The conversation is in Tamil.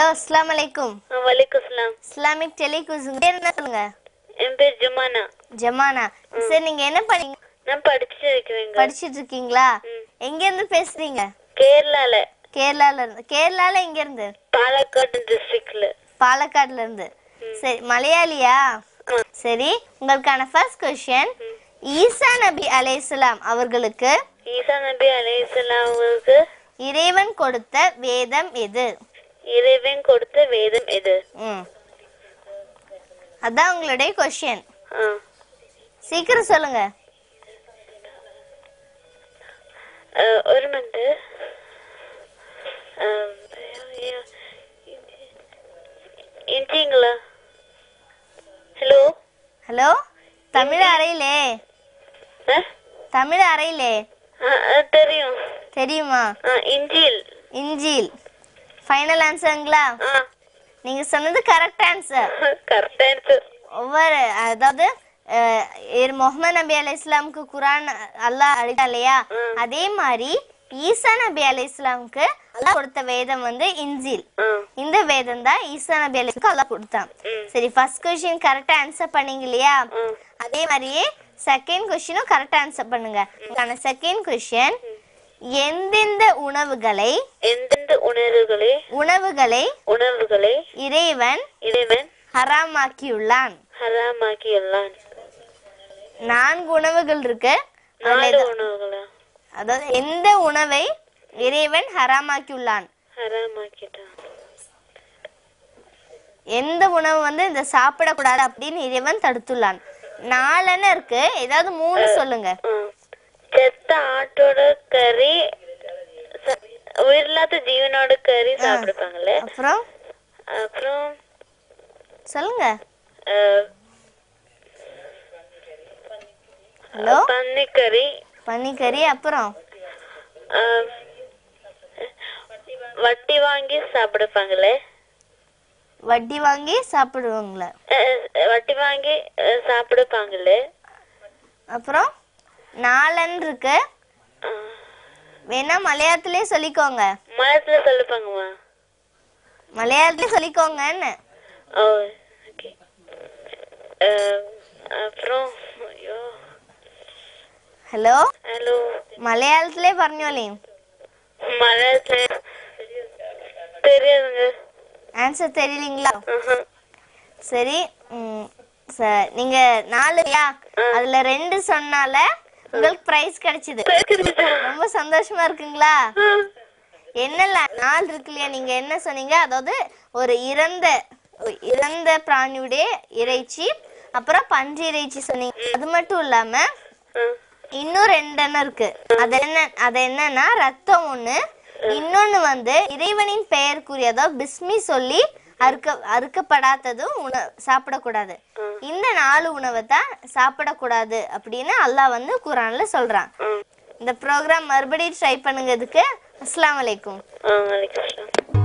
ஹலோ அஸ்ஸலாமு அலைக்கும் வலைக்கும் சலாம் இஸ்லாமிக் டெலிகுஸ் பேர் என்ன சொல்லுங்க என் பேர் ஜுமானா ஜமானா சரி நீங்க என்ன பண்ணீங்க நான் படிச்சுட்டு இருக்கிறேங்க படிச்சிட்டு இருக்கீங்களா எங்க இருந்து பேசுறீங்க கேரளால கேரளால இருந்து கேரளால எங்க இருந்து பாலக்காடு டிஸ்ட்ரிக்ட்ல பாலக்காடுல இருந்து சரி மலையாளியா சரி உங்களுக்கான ஃபர்ஸ்ட் கொஸ்டின் ஈசா நபி அலைஹிஸ்ஸலாம் அவர்களுக்கு ஈசா நபி அலைஹிஸ்ஸலாம் அவங்களுக்கு இறைவன் கொடுத்த வேதம் எது இறைவன் கொடுத்த வேதம் எது ம் அதான் உங்களுடைய கொஸ்டின் ஆ. சீக்கிரம் சொல்லுங்க அஹ், ஒரு மினிட் இன்ச்சிங்களா ஹலோ ஹலோ தமிழ் அறையிலே தமிழ் அறையிலே தெரியும் தெரியுமா ஆ, இஞ்சில் இஞ்சில் ஃபைனல் ஆன்சருங்களா ஆ நீங்க சொன்னது கரெக்ட் ஆன்சர் கரெக்டா இருக்கு ஒவ்வொரு அதாவது அஹ், இர் முகமது நபி அலி இஸ்லாமுக்கு குரான் அல்லாஹ் அளித்தா இல்லையா அதே மாதிரி ஈசா நபி அலி இஸ்லாமுக்கு அல்லாஹ் கொடுத்த வேதம் வந்து இஞ்சில் ஆ இந்த வேதம் தான் ஈசா நபி அலி அல்லாஹ் கொடுத்தான் சரி ஃபர்ஸ்ட் கொஸ்டின் கரெக்டா ஆன்சர் பண்ணீங்க இல்லையா அதே மாதிரியே செகண்ட் கொஸ்டினும் கரெக்டா ஆன்சர் பண்ணுங்க உங்களுக்கான செகண்ட் கொஸ்டின் எந்தெந்த உணவுகளை எந்தெந்த உணர்வுகளே உணவுகளை உணவுகளை இறைவன் இறைவன் ஹராமாக்கியுள்ளான் ஹராமாக்கியுள்ளான் நான்கு உணவுகள் இருக்கு அதுல நாலு எது- உணவுகளா அதாவது எந்த உணவை இறைவன் ஹராமாக்கியுள்ளான் ஹராமாக்கிட்டான் எந்த உணவு வந்து இந்த சாப்பிடக்கூடாது அப்படின்னு இறைவன் தடுத்துள்ளான் நாலுன்னு இருக்கு ஏதாவது மூணு சொல்லுங்க ஆ. செத்த ஆட்டோட கறி ச- உயிரில்லாத ஜீவனோட கறி சாப்பிடுப்பாங்கல்ல அப்புறம் அப்புறம் சொல்லுங்க அஹ், ஹலோ பன்னிக்கறி பன்னிக்கறி அப்புறம் அஹ், வட்டி வாங்கி சாப்பிடுப்பாங்கல்ல வட்டி வாங்கி சாப்பிடுவாங்கள அஹ், வட்டி வாங்கி அஹ், சாப்பிடுப்பாங்கல்ல அப்புறம் நாலன் இருக்கு அஹ், வேணா மலையாளத்திலே சொல்லிக்கோங்க மரத்துல சொல்லுப்பாங்கம்மா மலையாளத்திலே சொல்லிக்கோங்கன்னு ஓ ஓகே அப்புறம் ஐயோ ஹலோ ஹலோ മലയാളത്തിലേ പറഞ്ഞോളേ மரத்துல தெரியாதுங்க ஆன்சர் தெரியலீங்களா ஆஹா. சரி ம், ச- நீங்க நாலுயா அதுல ரெண்டு சொன்னால உங்களுக்கு பிரைஸ் கிடைச்சது தெரியுதா? ரொம்ப சந்தோஷமா இருக்குங்களா ஆ. என்னல நாள் இருக்கு இல்லையா நீங்க என்ன சொன்னீங்க அதாவது ஒரு இறந்த ஒரு இறந்த பிராணியுடைய இறைச்சி அப்புறம் பன்றி இறைச்சி சொன்னீங்க அது மட்டும் இல்லாம ஆ. இன்னும் ரெண்டெண்ணம் இருக்கு அது என்ன அது என்னன்னா ரத்தம் ஒண்ணு இன்னொன்னு வந்து இறைவனின் பெயர் கூறிய அதாவது பிஸ்மி சொல்லி அறுக்க அறுக்கப்படாததும் உண சாப்பிடக்கூடாது இந்த நாலு உணவை தான் சாப்பிடக்கூடாது அப்படின்னு அல்லாஹ் வந்து குரான்ல சொல்றான் இந்த ப்ரோக்ராம் மறுபடியும் ட்ரை பண்ணுங்க இதுக்கு அஸ்ஸலாமு அலைக்கும் ஆ, வலைக்கம் சலாம்.